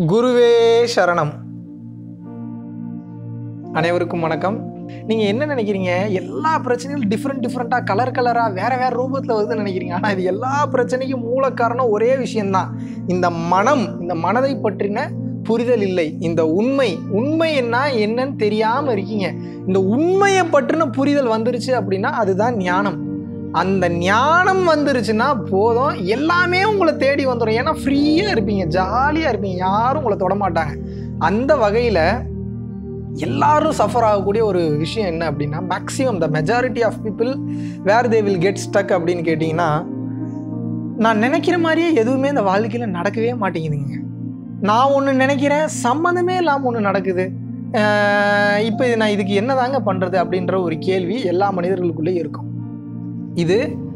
குருவே சரணம் அனைவருக்கும் வணக்கம் நீங்கள் என்ன நினைக்கிறீங்க எல்லா பிரச்சனையும் டிஃப்ரெண்ட் டிஃப்ரெண்ட்டாக கலர் கலராக வேற வேற ரூபத்தில் வருதுன்னு நினைக்கிறீங்க ஆனால் இது எல்லா பிரச்சனைக்கும் மூல காரணம் ஒரே விஷயம்தான் இந்த மனம் இந்த மனதை பற்றின புரிதல் இல்லை இந்த உண்மை உண்மை என்ன என்னன்னு தெரியாமல் இருக்கீங்க இந்த உண்மையை பற்றின புரிதல் வந்துருச்சு அப்படின்னா அதுதான் ஞானம் அந்த ஞானம் வந்துருச்சுன்னா போதும் எல்லாமே உங்களை தேடி வந்துடும் ஏன்னா ஃப்ரீயாக இருப்பீங்க ஜாலியாக இருப்பீங்க யாரும் உங்களை தொட மாட்டாங்க அந்த வகையில் எல்லாரும் சஃபர் ஆகக்கூடிய ஒரு விஷயம் என்ன அப்படின்னா maximum the majority of people where they will get stuck அப்படின்னு கேட்டிங்கன்னா நான் நினைக்கிற மாதிரியே எதுவுமே இந்த வாழ்க்கையில் நடக்கவே மாட்டேங்குதுங்க நான் ஒன்று நினைக்கிறேன் சம்மந்தமே இல்லாமல் ஒன்று நடக்குது இப்போ நான் இதுக்கு என்னதாங்க பண்ணுறது அப்படின்ற ஒரு கேள்வி எல்லா மனிதர்களுக்குள்ளே இருக்கும் இது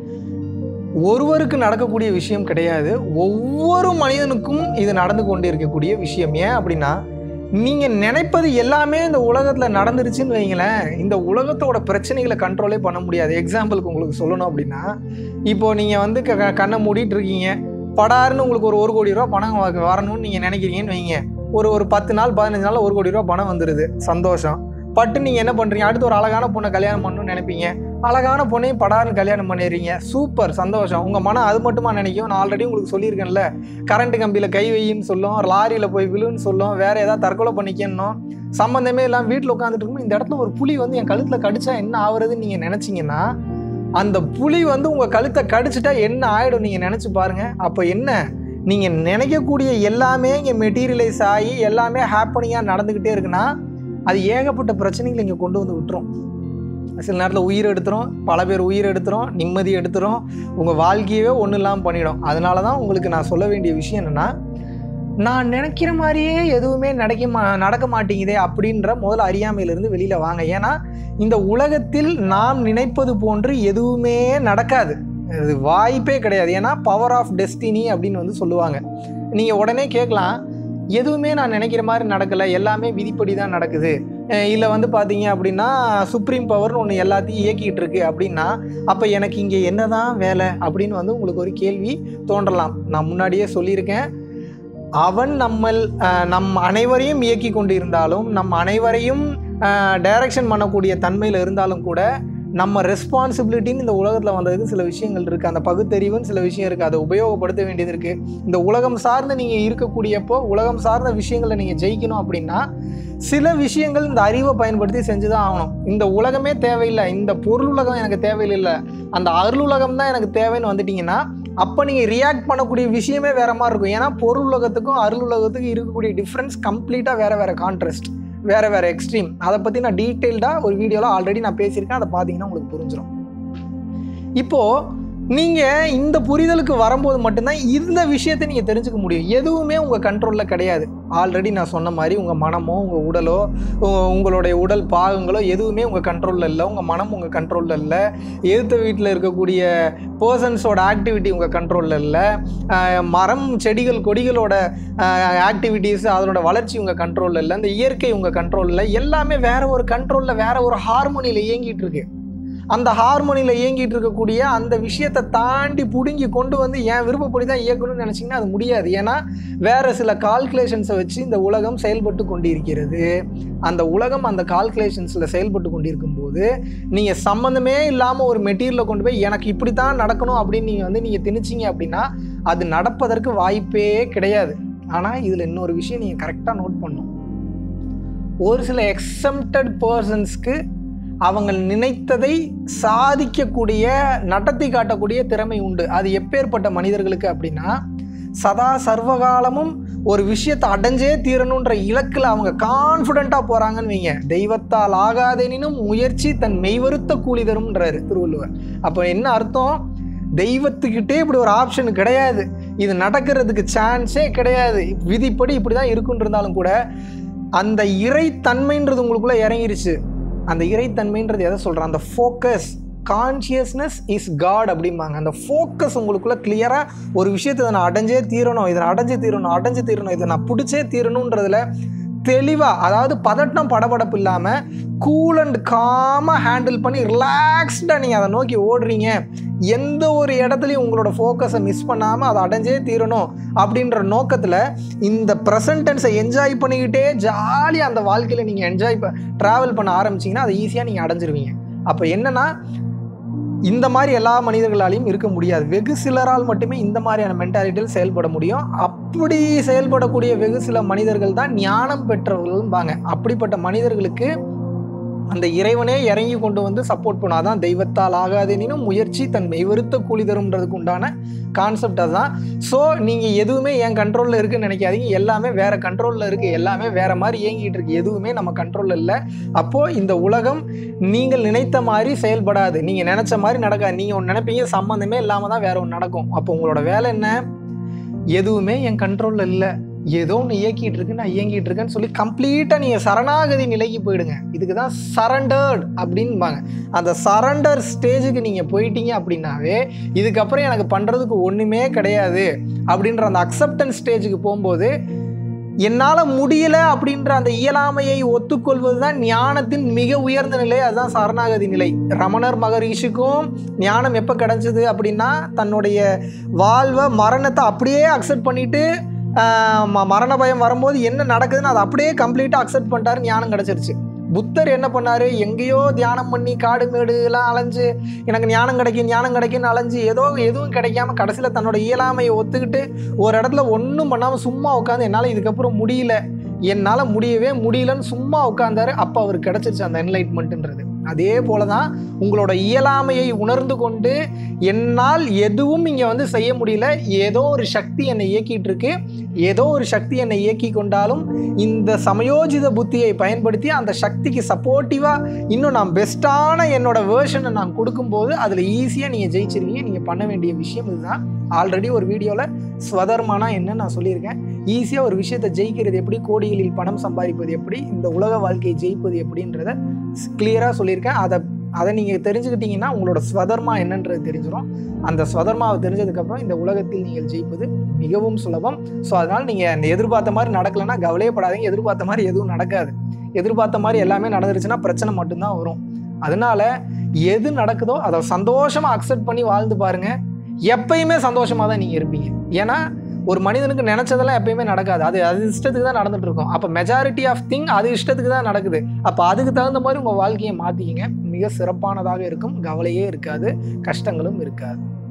ஒருவருக்கு நடக்கக்கூடிய விஷயம் கிடையாது ஒவ்வொரு மனிதனுக்கும் இது நடந்து கொண்டு இருக்கக்கூடிய விஷயம் ஏன் அப்படின்னா நீங்கள் நினைப்பது எல்லாமே இந்த உலகத்தில் நடந்துருச்சுன்னு வைங்களேன் இந்த உலகத்தோட பிரச்சனைகளை கண்ட்ரோலே பண்ண முடியாது எக்ஸாம்பிளுக்கு உங்களுக்கு சொல்லணும் அப்படின்னா இப்போ நீங்கள் வந்து க க- கண்ணை மூடிட்டு இருக்கீங்க படாருன்னு உங்களுக்கு ஒரு ஒரு கோடி ரூபா பணம் வ- வரணும்னு நீங்கள் நினைக்கிறீங்கன்னு வைங்க ஒரு ஒரு பத்து நாள் பதினஞ்சு நாள் ஒரு கோடி ரூபா பணம் வந்துடுது சந்தோஷம் பட்டு நீங்கள் என்ன பண்ணுறீங்க அடுத்து ஒரு அழகான பொண்ணை கல்யாணம் பண்ணணும்னு நினைப்பீங்க அழகான பொண்ணையும் படாருன்னு கல்யாணம் பண்ணிடுறீங்க சூப்பர் சந்தோஷம் உங்கள் மனம் அது மட்டுமா நினைக்கும் நான் ஆல்ரெடி உங்களுக்கு சொல்லியிருக்கேன்ல கரண்ட் கம்பியில் கை வையின்னு சொல்லும் லாரியில் போய் விழுன்னு சொல்லும் வேறு ஏதாவது தற்கொலை பண்ணிக்கணும் சம்மந்தமே இல்லாமல் வீட்டில் உட்காந்துட்டு இருக்கும் இந்த இடத்துல ஒரு புலி வந்து என் கழுத்தில் கடிச்சா என்ன ஆகுறதுன்னு நீங்கள் நினச்சிங்கன்னா அந்த புலி வந்து உங்கள் கழுத்தை கடிச்சிட்டா என்ன ஆகிடும் நீங்கள் நினச்சி பாருங்கள் அப்போ என்ன நீங்கள் நினைக்கக்கூடிய எல்லாமே இங்கே மெட்டீரியலைஸ் ஆகி எல்லாமே ஹாப்பனிங்காக நடந்துக்கிட்டே இருக்குன்னா அது ஏகப்பட்ட பிரச்சனைகளை இங்கே கொண்டு வந்து விட்டுரும் சில நேரத்தில் உயிர் எடுத்துரும் பல பேர் உயிர் எடுத்துரும் நிம்மதி எடுத்துரும் உங்கள் வாழ்க்கையவே ஒன்றும் இல்லாமல் பண்ணிடும் அதனால தான் உங்களுக்கு நான் சொல்ல வேண்டிய விஷயம் என்னென்னா நான் நினைக்கிற மாதிரியே எதுவுமே நடக்க மா நடக்க மாட்டேங்குதே அப்படின்ற முதல்ல அறியாமையிலிருந்து வெளியில் வாங்க ஏன்னா இந்த உலகத்தில் நாம் நினைப்பது போன்று எதுவுமே நடக்காது அது வாய்ப்பே கிடையாது ஏன்னா பவர் ஆஃப் டெஸ்டினி அப்படின்னு வந்து சொல்லுவாங்க நீங்கள் உடனே கேட்கலாம் எதுவுமே நான் நினைக்கிற மாதிரி நடக்கலை எல்லாமே விதிப்படி தான் நடக்குது இல்லை வந்து பார்த்தீங்க அப்படின்னா சுப்ரீம் பவர்னு ஒன்று எல்லாத்தையும் இயக்கிட்டு இருக்கு அப்படின்னா அப்போ எனக்கு இங்கே என்னதான் வேலை அப்படின்னு வந்து உங்களுக்கு ஒரு கேள்வி தோன்றலாம் நான் முன்னாடியே சொல்லியிருக்கேன் அவன் நம்மள் அஹ், நம் அனைவரையும் இயக்கி கொண்டு இருந்தாலும் நம் அனைவரையும் டைரக்ஷன் பண்ணக்கூடிய தன்மையில் இருந்தாலும் கூட நம்ம ரெஸ்பான்சிபிலிட்டின்னு இந்த உலகத்தில் வந்ததுக்கு சில விஷயங்கள் இருக்குது அந்த பகுத்தறிவுன்னு சில விஷயம் இருக்குது அதை உபயோகப்படுத்த வேண்டியது இருக்குது இந்த உலகம் சார்ந்து நீங்கள் இருக்கக்கூடியப்போ உலகம் சார்ந்த விஷயங்களை நீங்கள் ஜெயிக்கணும் அப்படின்னா சில விஷயங்கள் இந்த அறிவை பயன்படுத்தி செஞ்சு தான் ஆகணும் இந்த உலகமே தேவையில்லை இந்த பொருள் உலகம் எனக்கு தேவையில்லை அந்த அருள் உலகம் தான் எனக்கு தேவைன்னு வந்துட்டீங்கன்னா அப்போ நீங்கள் ரியாக்ட் பண்ணக்கூடிய விஷயமே வேற மாதிரி இருக்கும் ஏன்னா பொருள் உலகத்துக்கும் அருள் உலகத்துக்கும் இருக்கக்கூடிய டிஃப்ரென்ஸ் கம்ப்ளீட்டாக வேற வேற கான்ட்ராஸ்ட் வேற வேற எக்ஸ்ட்ரீம் அதை பற்றி நான் டீட்டெயில்டாக ஒரு வீடியோவில் ஆல்ரெடி நான் பேசியிருக்கேன் அதை பார்த்தீங்கன்னா உங்களுக்கு புரிஞ்சிடும் இப்போது நீங்கள் இந்த புரிதலுக்கு வரும்போது மட்டும்தான் இந்த விஷயத்தை நீங்கள் தெரிஞ்சுக்க முடியும் எதுவுமே உங்கள் கண்ட்ரோலில் கிடையாது ஆல்ரெடி நான் சொன்ன மாதிரி உங்கள் மனமோ உங்கள் உடலோ உ- உங்களுடைய உடல் பாகங்களோ எதுவுமே உங்கள் கண்ட்ரோலில் இல்லை உங்கள் மனம் உங்கள் கண்ட்ரோலில் இல்லை எதிர்த்த வீட்டில் இருக்கக்கூடிய பர்சன்ஸோட ஆக்டிவிட்டி உங்கள் கண்ட்ரோலில் இல்லை அஹ் மரம் செடிகள் கொடிகளோட ஆக்டிவிட்டீஸ் அதனோட வளர்ச்சி உங்கள் கண்ட்ரோலில் இல்லை இந்த இயற்கை உங்கள் கண்ட்ரோலில் எல்லாமே வேற ஒரு கண்ட்ரோலில் வேற ஒரு ஹார்மோனியில் இயங்கிட்டு இருக்கு அந்த ஹார்மோனியில் இயங்கிட்டு இருக்கக்கூடிய அந்த விஷயத்தை தாண்டி பிடுங்கி கொண்டு வந்து என் விருப்பப்படி தான் இயக்கணும்னு நினச்சிங்கன்னா அது முடியாது ஏன்னா வேற சில கால்குலேஷன்ஸை வச்சு இந்த உலகம் செயல்பட்டு கொண்டிருக்கிறது அந்த உலகம் அந்த கால்குலேஷன்ஸில் செயல்பட்டு கொண்டிருக்கும் போது நீங்கள் சம்மந்தமே இல்லாமல் ஒரு மெட்டீரியலை கொண்டு போய் எனக்கு இப்படி தான் நடக்கணும் அப்படின்னு நீங்கள் வந்து நீங்கள் திணிச்சிங்க அப்படின்னா அது நடப்பதற்கு வாய்ப்பே கிடையாது ஆனால் இதில் இன்னொரு விஷயம் நீங்கள் கரெக்டாக நோட் பண்ணணும் ஒரு சில எக்ஸம்டட் பர்சன்ஸ்க்கு அவங்க நினைத்ததை சாதிக்கக்கூடிய நடத்தி காட்டக்கூடிய திறமை உண்டு அது எப்பேற்பட்ட மனிதர்களுக்கு அப்படின்னா சதா சர்வகாலமும் ஒரு விஷயத்தை அடைஞ்சே தீரணுன்ற இலக்கில் அவங்க கான்ஃபிடெண்ட்டாக போகிறாங்கன்னு வைங்க தெய்வத்தால் ஆகாதெனினும் முயற்சி தன் மெய்வருத்த கூலி தரும்ன்றாரு திருவள்ளுவர் அப்போ என்ன அர்த்தம் தெய்வத்துக்கிட்டே இப்படி ஒரு ஆப்ஷன் கிடையாது இது நடக்கிறதுக்கு சான்ஸே கிடையாது விதிப்படி இப்படி தான் இருக்குன்றிருந்தாலும் கூட அந்த இறைத்தன்மைன்றது உங்களுக்குள்ளே இறங்கிருச்சு அந்த இறைத்தன்மைன்றது எதை சொல்கிறேன் அந்த ஃபோக்கஸ் கான்ஷியஸ்னஸ் இஸ் காட் அப்படிம்பாங்க அந்த ஃபோக்கஸ் உங்களுக்குள்ள கிளியராக ஒரு விஷயத்தை இதை நான் அடைஞ்சே தீரணும் இதை நான் அடைஞ்சு தீரணும் அடைஞ்சு தீரணும் இதை நான் பிடிச்சே தீரணுன்றதுல தெளிவாக அதாவது பதட்டம் படபடப்பு இல்லாமல் கூல் அண்ட் காமாக ஹேண்டில் பண்ணி ரிலாக்ஸ்டாக நீங்கள் அதை நோக்கி ஓடுறீங்க எந்த ஒரு இடத்துலையும் உங்களோட ஃபோக்கஸை மிஸ் பண்ணாமல் அதை அடைஞ்சே தீரணும் அப்படின்ற நோக்கத்தில் இந்த ப்ரெசன்டென்ஸை என்ஜாய் பண்ணிக்கிட்டே ஜாலியாக அந்த வாழ்க்கையில் நீங்கள் என்ஜாய் ப ட்ராவல் பண்ண ஆரம்பிச்சிங்கன்னா அதை ஈஸியாக நீங்கள் அடைஞ்சிருவீங்க அப்போ என்னென்னா இந்த மாதிரி எல்லா மனிதர்களாலையும் இருக்க முடியாது வெகு சிலரால் மட்டுமே இந்த மாதிரியான மென்டாலிட்டியில் செயல்பட முடியும் அப்படி செயல்படக்கூடிய வெகு சில மனிதர்கள் தான் ஞானம் பெற்றவர்கள்பாங்க அப்படிப்பட்ட மனிதர்களுக்கு அந்த இறைவனே இறங்கி கொண்டு வந்து சப்போர்ட் பண்ணும் அதான் தெய்வத்தால் ஆகாதெனினும் முயற்சி தன் மெய்வருத்த கூலி தரும்ன்றதுக்கு உண்டான கான்செப்ட் அதுதான் ஸோ நீங்கள் எதுவுமே என் கண்ட்ரோலில் இருக்குன்னு நினைக்காதீங்க எல்லாமே வேறு கண்ட்ரோலில் இருக்குது எல்லாமே வேறு மாதிரி இயங்கிட்டு இருக்கு எதுவுமே நம்ம கண்ட்ரோலில் இல்லை அப்போது இந்த உலகம் நீங்கள் நினைத்த மாதிரி செயல்படாது நீங்கள் நினச்ச மாதிரி நடக்காது நீங்கள் ஒன்று நினைப்பீங்க சம்மந்தமே இல்லாமல் தான் வேற ஒன்று நடக்கும் அப்போ உங்களோட வேலை என்ன எதுவுமே என் கண்ட்ரோலில் இல்லை ஏதோ ஒன்று இயக்கிட்டு இருக்கு நான் இயங்கிட்டு இருக்கேன்னு சொல்லி கம்ப்ளீட்டாக நீங்கள் சரணாகதி நிலைக்கு போயிடுங்க இதுக்கு தான் சரண்டர்ட் அப்படின்பாங்க அந்த சரண்டர் ஸ்டேஜுக்கு நீங்கள் போயிட்டீங்க அப்படின்னாவே இதுக்கப்புறம் எனக்கு பண்ணுறதுக்கு ஒன்றுமே கிடையாது அப்படின்ற அந்த அக்செப்டன்ஸ் ஸ்டேஜுக்கு போகும்போது என்னால் முடியல அப்படின்ற அந்த இயலாமையை ஒத்துக்கொள்வது தான் ஞானத்தின் மிக உயர்ந்த நிலை அதுதான் சரணாகதி நிலை ரமணர் மகரிஷிக்கும் ஞானம் எப்போ கிடைச்சது அப்படின்னா தன்னுடைய வாழ்வை மரணத்தை அப்படியே அக்செப்ட் பண்ணிட்டு ஆஹ் ம- மரண பயம் வரும்போது என்ன நடக்குதுன்னு அதை அப்படியே கம்ப்ளீட்டாக அக்செப்ட் பண்ணிட்டாரு ஞானம் கிடச்சிருச்சு புத்தர் என்ன பண்ணாரு எங்கேயோ தியானம் பண்ணி காடு மேடு எல்லாம் அலைஞ்சு எனக்கு ஞானம் கிடைக்கும் ஞானம் கிடைக்கும்னு அலைஞ்சு ஏதோ எதுவும் கிடைக்காம கடைசியில் தன்னோட இயலாமையை ஒத்துக்கிட்டு ஒரு இடத்துல ஒன்றும் பண்ணாமல் சும்மா உட்காந்து என்னால் இதுக்கப்புறம் முடியல என்னால் முடியவே முடியலன்னு சும்மா உட்காந்தாரு அப்போ அவருக்கு கிடச்சிருச்சு அந்த என்லைட்மெண்ட்டுன்றது அதே போல தான் உங்களோட இயலாமையை உணர்ந்து கொண்டு என்னால் எதுவும் இங்கே வந்து செய்ய முடியல ஏதோ ஒரு சக்தி என்னை இயக்கிட்டு இருக்கு ஏதோ ஒரு சக்தி என்னை இயக்கி கொண்டாலும் இந்த சமயோஜித புத்தியை பயன்படுத்தி அந்த சக்திக்கு சப்போர்ட்டிவாக இன்னும் நான் பெஸ்ட்டான என்னோட வேர்ஷனை நான் கொடுக்கும்போது அதில் ஈஸியாக நீங்கள் ஜெயிச்சிருவீங்க நீங்கள் பண்ண வேண்டிய விஷயம் இதுதான் ஆல்ரெடி ஒரு வீடியோவில் ஸ்வதர்மானா என்ன நான் சொல்லியிருக்கேன் ஈஸியாக ஒரு விஷயத்தை ஜெயிக்கிறது எப்படி கோடிகளில் பணம் சம்பாதிப்பது எப்படி இந்த உலக வாழ்க்கையை ஜெயிப்பது எப்படின்றத கிளியராக சொல்லியிருக்கேன் அதை அதை நீங்கள் தெரிஞ்சுக்கிட்டீங்கன்னா உங்களோட ஸ்வதர்மா என்னன்றது தெரிஞ்சிடும் அந்த ஸ்வதர்மாவை தெரிஞ்சதுக்கப்புறம் இந்த உலகத்தில் நீங்கள் ஜெயிப்பது மிகவும் சுலபம் ஸோ அதனால் நீங்கள் எதிர்பார்த்த மாதிரி நடக்கலைன்னா கவலையப்படாதீங்க எதிர்பார்த்த மாதிரி எதுவும் நடக்காது எதிர்பார்த்த மாதிரி எல்லாமே நடந்துருச்சுன்னா பிரச்சனை மட்டும்தான் வரும் அதனால எது நடக்குதோ அதை சந்தோஷமாக அக்செப்ட் பண்ணி வாழ்ந்து பாருங்க எப்பயுமே சந்தோஷமாக தான் நீங்கள் இருப்பீங்க ஏன்னா ஒரு மனிதனுக்கு நினச்சதெல்லாம் எப்பயுமே நடக்காது அது அது இஷ்டத்துக்கு தான் நடந்துட்டு இருக்கும் அப்போ மெஜாரிட்டி ஆஃப் திங் அது இஷ்டத்துக்கு தான் நடக்குது அப்போ அதுக்கு தகுந்த மாதிரி உங்கள் வாழ்க்கையை மாற்றிக்கிங்க மிக சிறப்பானதாக இருக்கும் கவலையே இருக்காது கஷ்டங்களும் இருக்காது